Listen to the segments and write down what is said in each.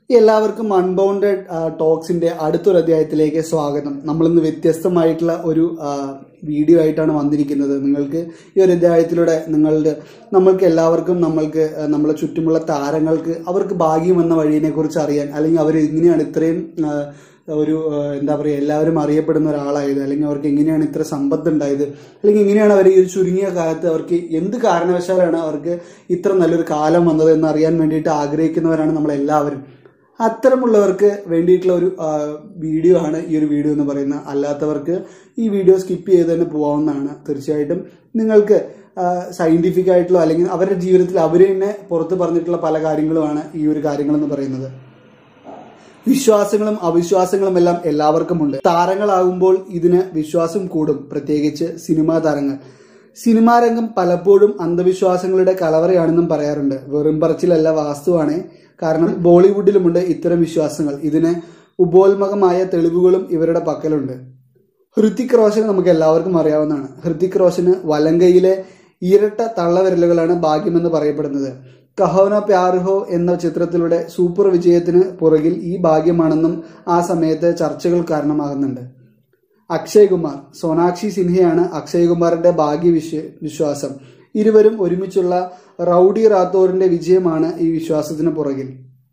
എല്ലാവർക്കും അൺബൗണ്ടഡ് ടോക്സിന്റെ അടുത്തൊരു അധ്യായത്തിലേക്ക് സ്വാഗതം നമ്മളിന്ന് വ്യത്യസ്തമായിട്ടുള്ള ഒരു ആ, വീഡിയോ ആയിട്ടാണ് വന്നിരിക്കുന്നത് നിങ്ങൾക്ക് ഈ ഒരു അധ്യായത്തിലൂടെ നിങ്ങളുടെ നമ്മൾക്ക് എല്ലാവർക്കും നമ്മൾക്ക് ആ, നമ്മളെ ചുറ്റുമുള്ള താരങ്ങൾക്ക് അവർക്ക് ഭാഗ്യം എന്ന വഴിയെ കുറിച്ച് അറിയാൻ അല്ലെങ്കിൽ അവർ എങ്ങനെയാണ് ഇത്രയും ആ, ഒരു ആ, എന്താ പറയുക എല്ലാവരും അറിയപ്പെടുന്ന ഒരാളായത് അല്ലെങ്കിൽ അവർക്ക് എങ്ങനെയാണ് ഇത്ര സമ്പത്ത് ഉണ്ടായത് അല്ലെങ്കിൽ എങ്ങനെയാണ് അവർ ഈ ഒരു ചുരുങ്ങിയ കാലത്ത് അവർക്ക് എന്ത് കാരണവശാലാണ് അവർക്ക് ഇത്ര നല്ലൊരു കാലം വന്നത് എന്ന് അറിയാൻ വേണ്ടിയിട്ട് ആഗ്രഹിക്കുന്നവരാണ് നമ്മളെല്ലാവരും അത്തരമുള്ളവർക്ക് വേണ്ടിയിട്ടുള്ള ഒരു ആ, വീഡിയോ ആണ് ഈ ഒരു വീഡിയോ എന്ന് പറയുന്നത് അല്ലാത്തവർക്ക് ഈ വീഡിയോ സ്കിപ്പ് ചെയ്ത് തന്നെ പോകാവുന്നതാണ് തീർച്ചയായിട്ടും നിങ്ങൾക്ക് സയന്റിഫിക് ആയിട്ടുള്ള അല്ലെങ്കിൽ അവരുടെ ജീവിതത്തിൽ അവർ തന്നെ പുറത്ത് പറഞ്ഞിട്ടുള്ള പല കാര്യങ്ങളുമാണ് ഈ ഒരു കാര്യങ്ങളെന്ന് പറയുന്നത് വിശ്വാസങ്ങളും അവിശ്വാസങ്ങളും എല്ലാം എല്ലാവർക്കും ഉണ്ട് താരങ്ങളാകുമ്പോൾ ഇതിന് വിശ്വാസം കൂടും പ്രത്യേകിച്ച് സിനിമാ താരങ്ങൾ സിനിമാ രംഗം പലപ്പോഴും അന്ധവിശ്വാസങ്ങളുടെ കലവറയാണെന്നും പറയാറുണ്ട് വെറും പറച്ചിലല്ല വാസ്തുവാണ് കാരണം ബോളിവുഡിലുമുണ്ട് ഇത്തരം വിശ്വാസങ്ങൾ ഇതിന് ഉപോത്മകമായ തെളിവുകളും ഇവരുടെ പക്കലുണ്ട് ഹൃത്തിക് റോഷൻ നമുക്ക് എല്ലാവർക്കും അറിയാവുന്നതാണ് ഹൃത്തിക് റോഷന് വലങ്കയിലെ ഇരട്ട തള്ളവിരലുകളാണ് ഭാഗ്യമെന്ന് പറയപ്പെടുന്നത് കഹോന പ്യാർ ഹോ എന്ന ചിത്രത്തിലൂടെ സൂപ്പർ വിജയത്തിന് പുറകിൽ ഈ ഭാഗ്യമാണെന്നും ആ സമയത്ത് ചർച്ചകൾ കാരണമാകുന്നുണ്ട് അക്ഷയ് കുമാർ സോനാക്ഷി സിൻഹയാണ് അക്ഷയ് കുമാറിന്റെ ഭാഗ്യ വിശ്വ വിശ്വാസം ഇരുവരും ഒരുമിച്ചുള്ള റൌഡി റാത്തോറിന്റെ വിജയമാണ് ഈ വിശ്വാസത്തിന് പുറകിൽ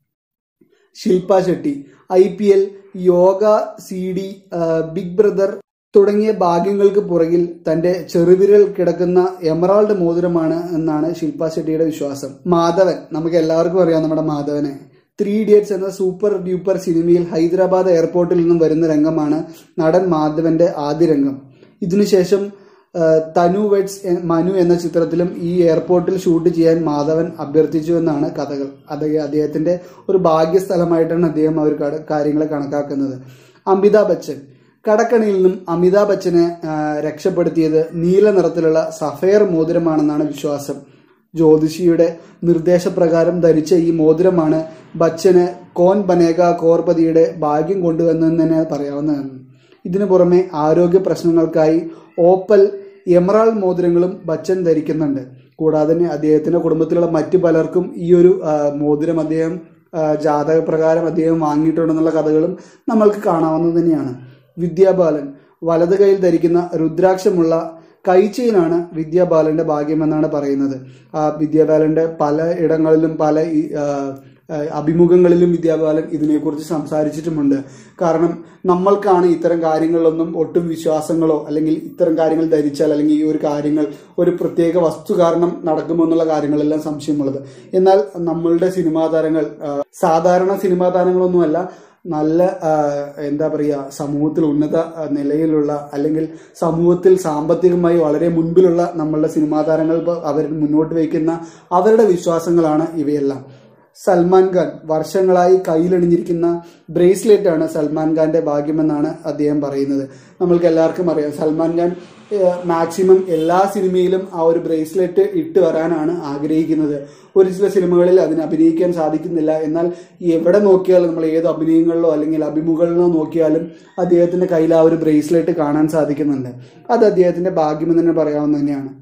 Shilpa Shetty I P L yoga C D Big Brother തുടങ്ങിയ ഭാഗ്യങ്ങൾക്ക് പുറകിൽ തന്റെ ചെറുവിരൽ കിടക്കുന്ന എമറാൾഡ് മോതിരമാണ് എന്നാണ് ശില്പ ഷെട്ടിയുടെ വിശ്വാസം മാധവൻ നമുക്ക് എല്ലാവർക്കും അറിയാം നമ്മുടെ മാധവനെ ത്രീ ഇഡിയറ്റ്സ് എന്ന സൂപ്പർ ഡ്യൂപ്പർ സിനിമയിൽ ഹൈദരാബാദ് എയർപോർട്ടിൽ നിന്നും വരുന്ന രംഗമാണ് നടൻ മാധവന്റെ ആദ്യ രംഗം ഇതിനുശേഷം ആ, തനു വെഡ്സ് എ- മനു എന്ന ചിത്രത്തിലും ഈ എയർപോർട്ടിൽ ഷൂട്ട് ചെയ്യാൻ മാധവൻ അഭ്യർത്ഥിച്ചു എന്നാണ് കഥകൾ അത് അദ്ദേഹത്തിന്റെ ഒരു ഭാഗ്യസ്ഥലമായിട്ടാണ് അദ്ദേഹം അവർ കട- കാര്യങ്ങളെ കണക്കാക്കുന്നത് അമിതാഭ് ബച്ചൻ കടക്കണിയിൽ നിന്നും അമിതാഭ് ബച്ചനെ ആ, രക്ഷപ്പെടുത്തിയത് നീല നിറത്തിലുള്ള സഫയർ മോതിരമാണെന്നാണ് വിശ്വാസം ജ്യോതിഷിയുടെ നിർദ്ദേശപ്രകാരം ധരിച്ച ഈ മോതിരമാണ് ബച്ചന് കോൻ ബനേഗ കോർപതിയുടെ ഭാഗ്യം കൊണ്ടുവന്നെന്ന് തന്നെ പറയാവുന്നതാണ് ഇതിനു പുറമെ ആരോഗ്യ പ്രശ്നങ്ങൾക്കായി ഓപ്പൽ എമറാൾ മോതിരങ്ങളും ബച്ചൻ ധരിക്കുന്നുണ്ട് കൂടാതെ തന്നെ അദ്ദേഹത്തിന്റെ കുടുംബത്തിലുള്ള മറ്റു പലർക്കും ഈ ഒരു ആ, മോതിരം അദ്ദേഹം ആ, ജാതകപ്രകാരം അദ്ദേഹം വാങ്ങിയിട്ടുണ്ടെന്നുള്ള കഥകളും നമ്മൾക്ക് കാണാവുന്നത് തന്നെയാണ് വിദ്യാബാലൻ വലത് കൈയിൽ ധരിക്കുന്ന രുദ്രാക്ഷമുള്ള കൈച്ചെയിനാണ് വിദ്യാബാലന്റെ ഭാഗ്യമെന്നാണ് പറയുന്നത് ആ വിദ്യാബാലന്റെ പല ഇടങ്ങളിലും പല ഈ, ആ, ആ, അഭിമുഖങ്ങളിലും വിദ്യാബാലൻ ഇതിനെക്കുറിച്ച് സംസാരിച്ചിട്ടുമുണ്ട് കാരണം നമ്മൾക്കാണ് ഇത്തരം കാര്യങ്ങളിലൊന്നും ഒട്ടും വിശ്വാസങ്ങളോ അല്ലെങ്കിൽ ഇത്തരം കാര്യങ്ങൾ ധരിച്ചാൽ അല്ലെങ്കിൽ ഈ ഒരു കാര്യങ്ങൾ ഒരു പ്രത്യേക വസ്തു കാരണം നടക്കുമോ എന്നുള്ള കാര്യങ്ങളെല്ലാം സംശയമുള്ളത് എന്നാൽ നമ്മളുടെ സിനിമാ താരങ്ങൾ ആ, സാധാരണ സിനിമാ താരങ്ങളൊന്നുമല്ല നല്ല ആ, എന്താ പറയുക സമൂഹത്തിൽ ഉന്നത ആ, നിലയിലുള്ള അല്ലെങ്കിൽ സമൂഹത്തിൽ സാമ്പത്തികമായി വളരെ മുൻപിലുള്ള നമ്മളുടെ സിനിമാ താരങ്ങൾ ഇപ്പോൾ അവർ മുന്നോട്ട് വയ്ക്കുന്ന അവരുടെ വിശ്വാസങ്ങളാണ് ഇവയെല്ലാം സൽമാൻ ഖാൻ വർഷങ്ങളായി കയ്യിലണിഞ്ഞിരിക്കുന്ന ബ്രേസ്ലെറ്റ് ആണ് സൽമാൻ ഖാന്റെ ഭാഗ്യമെന്നാണ് അദ്ദേഹം പറയുന്നത് നമ്മൾക്ക് എല്ലാവർക്കും അറിയാം സൽമാൻ ഖാൻ മാക്സിമം എല്ലാ സിനിമയിലും ആ ഒരു ബ്രേസ്ലെറ്റ് ഇട്ട് വരാനാണ് ആഗ്രഹിക്കുന്നത് ഒരു ചില സിനിമകളിൽ അതിന് അഭിനയിക്കാൻ സാധിക്കുന്നില്ല എന്നാൽ എവിടെ നോക്കിയാലും നമ്മൾ ഏത് അഭിനയങ്ങളിലോ അല്ലെങ്കിൽ അഭിമുഖങ്ങളിലോ നോക്കിയാലും അദ്ദേഹത്തിന്റെ കയ്യിൽ ആ ഒരു ബ്രേസ്ലെറ്റ് കാണാൻ സാധിക്കുന്നുണ്ട് അത് അദ്ദേഹത്തിന്റെ ഭാഗ്യമെന്ന് തന്നെ പറയാവുന്ന തന്നെയാണ്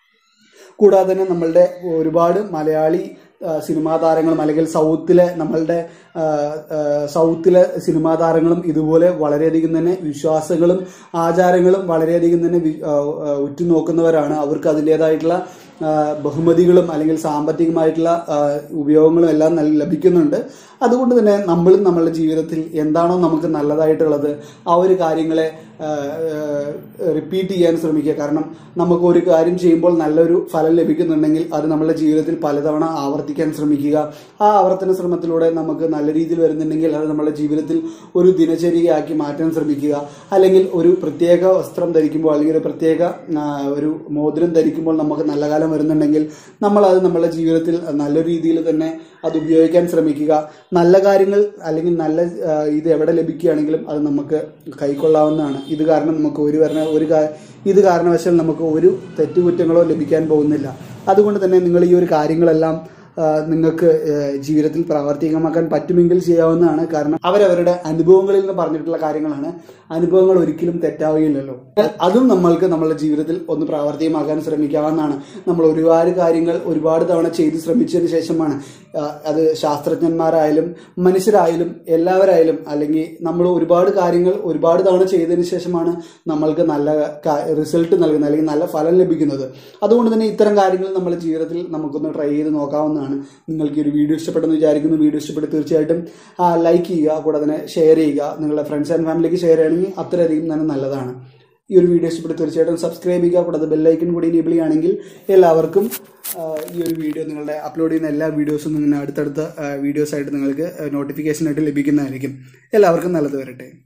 കൂടാതെ തന്നെ നമ്മളുടെ ഒരുപാട് മലയാളി ആ, സിനിമാ താരങ്ങളും അല്ലെങ്കിൽ സൗത്തിലെ നമ്മളുടെ ആ, ആ, സൗത്തിലെ സിനിമാ താരങ്ങളും ഇതുപോലെ വളരെയധികം തന്നെ വിശ്വാസങ്ങളും ആചാരങ്ങളും വളരെയധികം തന്നെ വി- ആ, ആ, ഉറ്റുനോക്കുന്നവരാണ് അവർക്ക് അതിൻ്റെതായിട്ടുള്ള ആ, ബഹുമതികളും അല്ലെങ്കിൽ സാമ്പത്തികമായിട്ടുള്ള ആ, ഉപയോഗങ്ങളും എല്ലാം നൽ- ലഭിക്കുന്നുണ്ട് അതുകൊണ്ട് തന്നെ നമ്മളും നമ്മളുടെ ജീവിതത്തിൽ എന്താണോ നമുക്ക് നല്ലതായിട്ടുള്ളത് ആ ഒരു കാര്യങ്ങളെ റിപ്പീറ്റ് ചെയ്യാൻ ശ്രമിക്കുക കാരണം നമുക്ക് ഒരു കാര്യം ചെയ്യുമ്പോൾ നല്ലൊരു ഫലം ലഭിക്കുന്നുണ്ടെങ്കിൽ അത് നമ്മളുടെ ജീവിതത്തിൽ പലതവണ ആവർത്തിക്കാൻ ശ്രമിക്കുക ആ ആവർത്തന ശ്രമത്തിലൂടെ നമുക്ക് നല്ല രീതിയിൽ വരുന്നുണ്ടെങ്കിൽ അത് നമ്മുടെ ജീവിതത്തിൽ ഒരു ദിനചര്യയാക്കി മാറ്റാൻ ശ്രമിക്കുക അല്ലെങ്കിൽ ഒരു പ്രത്യേക വസ്ത്രം ധരിക്കുമ്പോൾ അല്ലെങ്കിൽ ഒരു പ്രത്യേക ആ, ഒരു മോതിരം ധരിക്കുമ്പോൾ നമുക്ക് നല്ല കാലം വരുന്നുണ്ടെങ്കിൽ നമ്മൾ അത് നമ്മുടെ ജീവിതത്തിൽ നല്ല രീതിയിൽ തന്നെ അത് ഉപയോഗിക്കാൻ ശ്രമിക്കുക നല്ല കാര്യങ്ങൾ അല്ലെങ്കിൽ നല്ല ആ, ഇത് എവിടെ ലഭിക്കുകയാണെങ്കിലും അത് നമുക്ക് കൈക്കൊള്ളാവുന്നതാണ് ഇത് കാരണം നമുക്ക് ഒരു വരണ ഒരു കാ- ഇത് കാരണവശാൽ നമുക്ക് ഒരു തെറ്റുകുറ്റങ്ങളോ ലഭിക്കാൻ പോകുന്നില്ല അതുകൊണ്ട് തന്നെ നിങ്ങൾ ഈ ഒരു കാര്യങ്ങളെല്ലാം ആ, നിങ്ങൾക്ക് ആ, ജീവിതത്തിൽ പ്രാവർത്തികമാക്കാൻ പറ്റുമെങ്കിൽ ചെയ്യാവുന്നതാണ് കാരണം അവരവരുടെ അനുഭവങ്ങളിൽ നിന്ന് പറഞ്ഞിട്ടുള്ള കാര്യങ്ങളാണ് അനുഭവങ്ങൾ ഒരിക്കലും തെറ്റാവുകയില്ലല്ലോ അതും നമ്മൾക്ക് നമ്മളുടെ ജീവിതത്തിൽ ഒന്ന് പ്രാവർത്തികമാക്കാൻ ശ്രമിക്കാവുന്നതാണ് നമ്മൾ ഒരുപാട് കാര്യങ്ങൾ ഒരുപാട് തവണ ചെയ്ത് ശ്രമിച്ചതിന് ശേഷമാണ് ആ, അത് ശാസ്ത്രജ്ഞന്മാരായാലും മനുഷ്യരായാലും എല്ലാവരായാലും അല്ലെങ്കിൽ നമ്മൾ ഒരുപാട് കാര്യങ്ങൾ ഒരുപാട് തവണ ചെയ്തതിന് ശേഷമാണ് നമ്മൾക്ക് നല്ല റിസൾട്ട് നൽകുന്നത് അല്ലെങ്കിൽ നല്ല ഫലം ലഭിക്കുന്നത് അതുകൊണ്ട് തന്നെ ഇത്തരം കാര്യങ്ങൾ നമ്മുടെ ജീവിതത്തിൽ നമുക്കൊന്ന് ട്രൈ ചെയ്ത് നോക്കാവുന്നതാണ് നിങ്ങൾക്ക് ഈ ഒരു വീഡിയോ ഇഷ്ടപ്പെട്ടെന്ന് വിചാരിക്കുന്നു വീഡിയോ ഇഷ്ടപ്പെട്ട് തീർച്ചയായിട്ടും ലൈക്ക് ചെയ്യുക കൂടാതെ തന്നെ ഷെയർ ചെയ്യുക നിങ്ങളുടെ ഫ്രണ്ട്സ് ആൻഡ് ഫാമിലിക്ക് ഷെയർ ചെയ്യണമെങ്കിൽ അത്രയധികം തന്നെ നല്ലതാണ് ഈ ഒരു വീഡിയോ ഇഷ്ടപ്പെട്ട് തീർച്ചയായിട്ടും സബ്സ്ക്രൈബ് ചെയ്യുക കൂടാതെ ബെല്ലൈക്കൻ കൂടി എനേബിൾ ചെയ്യുകയാണെങ്കിൽ എല്ലാവർക്കും ആ, ഈ ഒരു വീഡിയോ നിങ്ങളുടെ അപ്ലോഡ് ചെയ്യുന്ന എല്ലാ വീഡിയോസും ഇങ്ങനെ അടുത്തടുത്ത വീഡിയോസ് ആയിട്ട് നിങ്ങൾക്ക് നോട്ടിഫിക്കേഷൻ ആയിട്ട് ലഭിക്കുന്നതായിരിക്കും എല്ലാവർക്കും നല്ലത് വരട്ടെ